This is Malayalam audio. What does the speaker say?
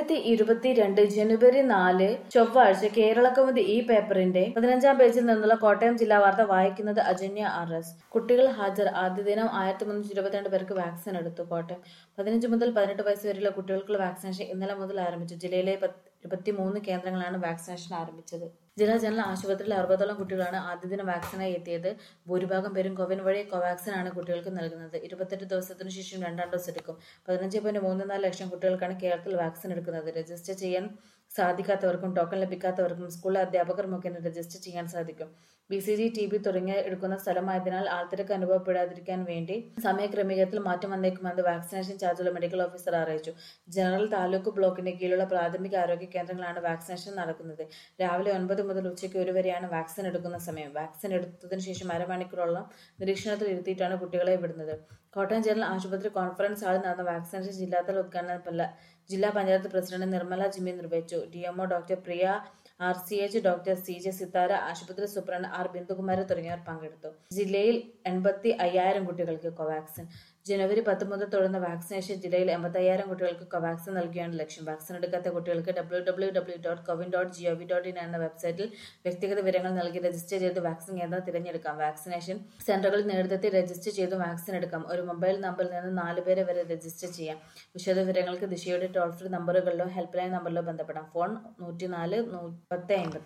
രണ്ടായിരത്തി ഇരുപത്തിരണ്ട് ജനുവരി നാല് ചൊവ്വാഴ്ച കേരളകൗമുദി ഈ പേപ്പറിന്റെ പതിനഞ്ചാം പേജിൽ നിന്നുള്ള കോട്ടയം ജില്ലാ വാർത്ത വായിക്കുന്നത് അജന്യ ആർ എസ് കുട്ടികൾ ഹാജർ ആദ്യ ദിനം ആയിരത്തി മുന്നൂറ്റി ഇരുപത്തിരണ്ട് പേർക്ക് വാക്സിൻ എടുത്തു കോട്ടയം പതിനഞ്ച് മുതൽ പതിനെട്ട് വയസ്സ് വരെയുള്ള കുട്ടികൾക്കുള്ള വാക്സിനേഷൻ ഇന്നലെ മുതൽ ആരംഭിച്ചു ജില്ലയിലെ ഇരുപത്തിമൂന്ന് കേന്ദ്രങ്ങളാണ് വാക്സിനേഷൻ ആരംഭിച്ചത് ജില്ലാ ജനറൽ ആശുപത്രിയിൽ അറുപതോളം കുട്ടികളാണ് ആദ്യ ദിനം വാക്സിനായി എത്തിയത് ഭൂരിഭാഗം പേരും കോവിൻ വഴി കോവാക്സിൻ ആണ് കുട്ടികൾക്ക് നൽകുന്നത് ഇരുപത്തെട്ട് ദിവസത്തിനു ശേഷം രണ്ടാം ഡോസ് എടുക്കും പതിനഞ്ച് പോയിന്റ് മൂന്ന് നാല് ലക്ഷം കുട്ടികൾക്കാണ് കേരളത്തിൽ വാക്സിൻ എടുക്കുന്നത് രജിസ്റ്റർ ചെയ്യാൻ സാധിക്കാത്തവർക്കും ടോക്കൺ ലഭിക്കാത്തവർക്കും സ്കൂളിലെ അധ്യാപകർ മുഖേന രജിസ്റ്റർ ചെയ്യാൻ സാധിക്കും B C G T B തുടങ്ങിയ എടുക്കുന്ന സ്ഥലമായതിനാൽ ആൾത്തിരക്ക് അനുഭവപ്പെടാതിരിക്കാൻ വേണ്ടി സമയക്രമീകരണത്തിൽ മാറ്റം വന്നേക്കുമെന്ന് വാക്സിനേഷൻ ചാർജുള്ള മെഡിക്കൽ ഓഫീസർ അറിയിച്ചു ജനറൽ താലൂക്ക് ബ്ലോക്കിന്റെ കീഴിലുള്ള പ്രാഥമിക ആരോഗ്യ കേന്ദ്രങ്ങളാണ് വാക്സിനേഷൻ നടക്കുന്നത് രാവിലെ ഒൻപത് മുതൽ ഉച്ചയ്ക്ക് ഒരു വരെയാണ് വാക്സിൻ എടുക്കുന്ന സമയം വാക്സിൻ എടുത്തതിനു ശേഷം അരമണിക്കൂറോളം നിരീക്ഷണത്തിൽ ഇരുത്തിയിട്ടാണ് കുട്ടികളെ വിടുന്നത് കോട്ടയം ജനറൽ ആശുപത്രി കോൺഫറൻസ് ഹാളിൽ നടന്ന വാക്സിനേഷൻ ജില്ലാതല ഉദ്ഘാടനം പല്ല- ജില്ലാ പഞ്ചായത്ത് പ്രസിഡന്റ് നിർമ്മല ജിമ്മി നിർവഹിച്ചു DMO doctor Priya R C H doctor C J Sithara ആശുപത്രി സൂപ്രണ്ട് ആർ ബിന്ദുകുമാരി തുടങ്ങിയവർ പങ്കെടുത്തു ജില്ലയിൽ എൺപത്തി അയ്യായിരം കുട്ടികൾക്ക് കോവാക്സിൻ ജനുവരി പത്ത് മുതൽ തുടർന്ന വാക്സിനേഷൻ ജില്ലയിൽ എൺപത്തയ്യായിരം കുട്ടികൾക്ക് കോവാക്സിൻ നൽകിയാണ് ലക്ഷ്യം വാക്സിൻ എടുക്കാത്ത കുട്ടികൾക്ക് W W W dot CoWIN dot G O V dot in എന്ന വെബ്സൈറ്റിൽ വ്യക്തിഗത വിവരങ്ങൾ നൽകി രജിസ്റ്റർ ചെയ്ത് വാക്സിൻ കേന്ദ്രം തിരഞ്ഞെടുക്കാം വാക്സിനേഷൻ സെന്ററുകളിൽ നേരിട്ടെത്തി രജിസ്റ്റർ ചെയ്ത് വാക്സിൻ എടുക്കാം ഒരു മൊബൈൽ നമ്പറിൽ നിന്ന് നാല് പേരെ വരെ രജിസ്റ്റർ ചെയ്യാം വിശദ വിവരങ്ങൾക്ക് ദിശയുടെ ടോൾ ഫ്രീ നമ്പറുകളിലോ ഹെൽപ്പ് ലൈൻ നമ്പറിലോ ബന്ധപ്പെടാം ഫോൺ നൂറ്റിനാല് മുപ്പത്തി അമ്പത്തി